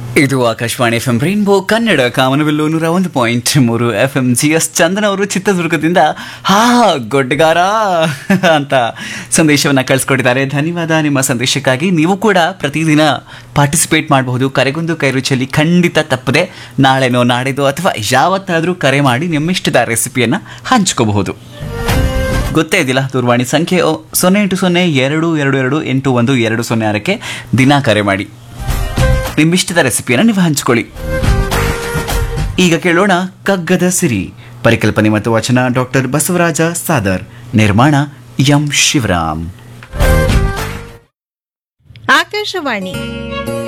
ಇದು Akashvani F M rainbow Kannada ಕಾಮನಬಿಲ್ಲು ನೂರ ಒಂದು ಪಾಯಿಂಟ್ ಮೂರು F M G S Chandan ಅವರು ಚಿತ್ರದುರ್ಗದಿಂದ ಹಾ ಗೊಡ್ಡಗಾರ ಅಂತ ಸಂದೇಶವನ್ನು ಕಳಿಸ್ಕೊಟ್ಟಿದ್ದಾರೆ ಧನ್ಯವಾದ ನಿಮ್ಮ ಸಂದೇಶಕ್ಕಾಗಿ ನೀವು ಕೂಡ ಪ್ರತಿದಿನ ಪಾರ್ಟಿಸಿಪೇಟ್ ಮಾಡಬಹುದು ಕರೆಗೊಂದು ಕೈ ರುಚಿಯಲ್ಲಿ ಖಂಡಿತ ತಪ್ಪದೆ ನಾಳೆನೋ ನಾಡಿದ್ದು ಅಥವಾ ಯಾವತ್ತಾದರೂ ಕರೆ ಮಾಡಿ ನಿಮ್ಮಿಷ್ಟದ ರೆಸಿಪಿಯನ್ನು ಹಂಚ್ಕೋಬಹುದು ಗೊತ್ತೇ ಇದ್ದಿಲ್ಲ ದೂರವಾಣಿ ಸಂಖ್ಯೆ ಓ, ಸೊನ್ನೆ ಎಂಟು ಸೊನ್ನೆ ಎರಡು ಎರಡು ಎರಡು ಎಂಟು ಒಂದು ಎರಡು ಸೊನ್ನೆ ಆರಕ್ಕೆ ದಿನ ಕರೆ ಮಾಡಿ ನಿಮ್ಮಿಷ್ಟದ ರೆಸಿಪಿಯನ್ನು ನೀವು ಹಂಚಿಕೊಳ್ಳಿ ಈಗ ಕೇಳೋಣ ಕಗ್ಗದ ಸಿರಿ ಪರಿಕಲ್ಪನೆ ಮತ್ತು ವಚನ ಡಾಕ್ಟರ್ ಬಸವರಾಜ ಸಾದರ್ ನಿರ್ಮಾಣ ಎಂ ಶಿವರಾಮ್ ಆಕಾಶವಾಣಿ